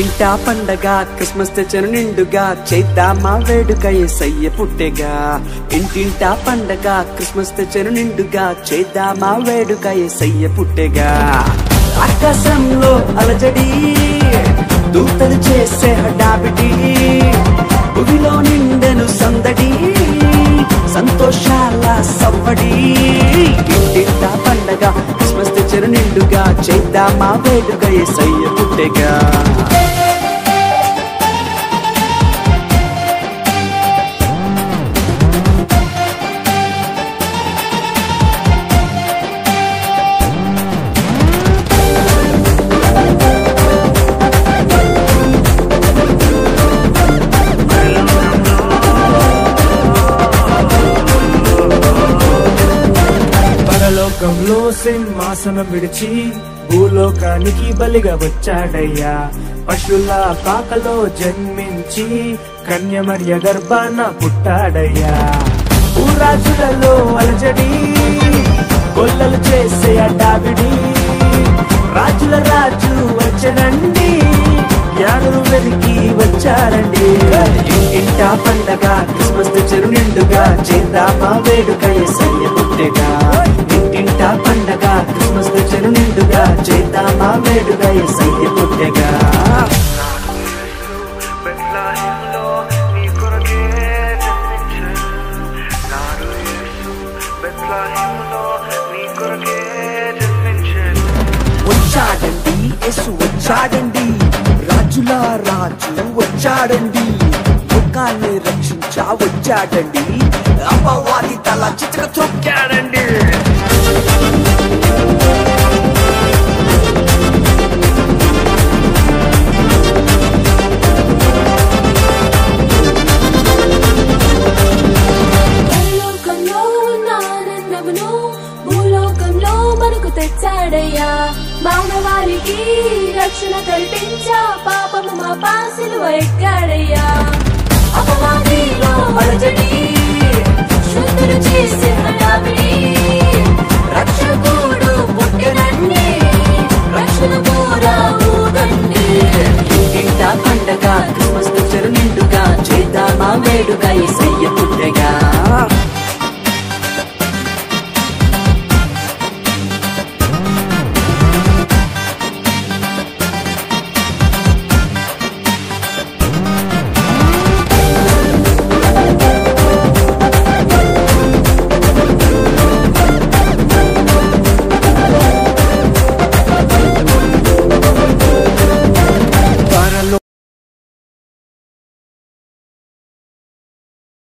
ఇంటింటా పండగ క్రిస్మస్ తెచ్చను నిండుగా చేద్దామా వేడుక ఏసయ్య పుట్టెగా ఇంటింటా పండగ క్రిస్మస్ తెచ్చను నిండుగా చేద్దామా వేడుక ఏసయ్య పుట్టెగా ఆకాశంలో అలజడి దూతలు చేసే హడాబిడి భువిలో నిండెను సందడి సంతోషాల సవ్వడి ఇంటింటా పండగ క్రిస్మస్ తెచ్చను నిండుగా చేద్దామా వేడుక ఏసయ్య పుట్టెగా పరలోకంలో సింహాసనం విడిచి భూలోకానికి బలిగా వచ్చాడయ్యా పశుల పాకలో జన్మించి కన్యమర్య గర్భాన పుట్టాడయ్యా ఊరాజులలో అలజడి కొల్లలు చేసే అడ్డావిడి రాజుల రాజు వచ్చనండి జ్ఞానులు వెలికి వచ్చారండి ఇంటా పండగ క్రిస్మస్ తెచ్చను నిండుగా చేద్దామా వేడుక ఏసయ్య పుట్టెగా ఇంటింటా పండగ క్రిస్మస్ తెచ్చను నిండుగా చేద్దామా వేడుక ఏసయ్య పుట్టెగా బెత్లహేములో నీ కొరకే జన్మించెను. నాడు యేసు బెత్లహేములో నీ కొరకే జన్మించెను. వచ్చాడండి యేసు వచ్చాడండి రాజుల రాజు వచ్చాడండి లోకాన్ని రక్షించా వచ్చాడండి అమ్మవారి తల చిత్ర తొక్కాడండి పరలోకంలో ఉన్న ఆనందమును భూలోకంలో మనకు తెచ్చాడయ్యా మానవాళికి రక్షణ కల్పించా పాపము మా పాసిలు ఎక్కాడయ్యా అపవాదిలో అలజడి శుద్ధులు చేసే హడావిడి రక్షకుడు పుట్టనండి రక్షణ కూడా ఊదండి ఇంటా పండగ క్రిస్మస్ తెచ్చను నిండుగా చేద్దామా వేడుక ఏసయ్య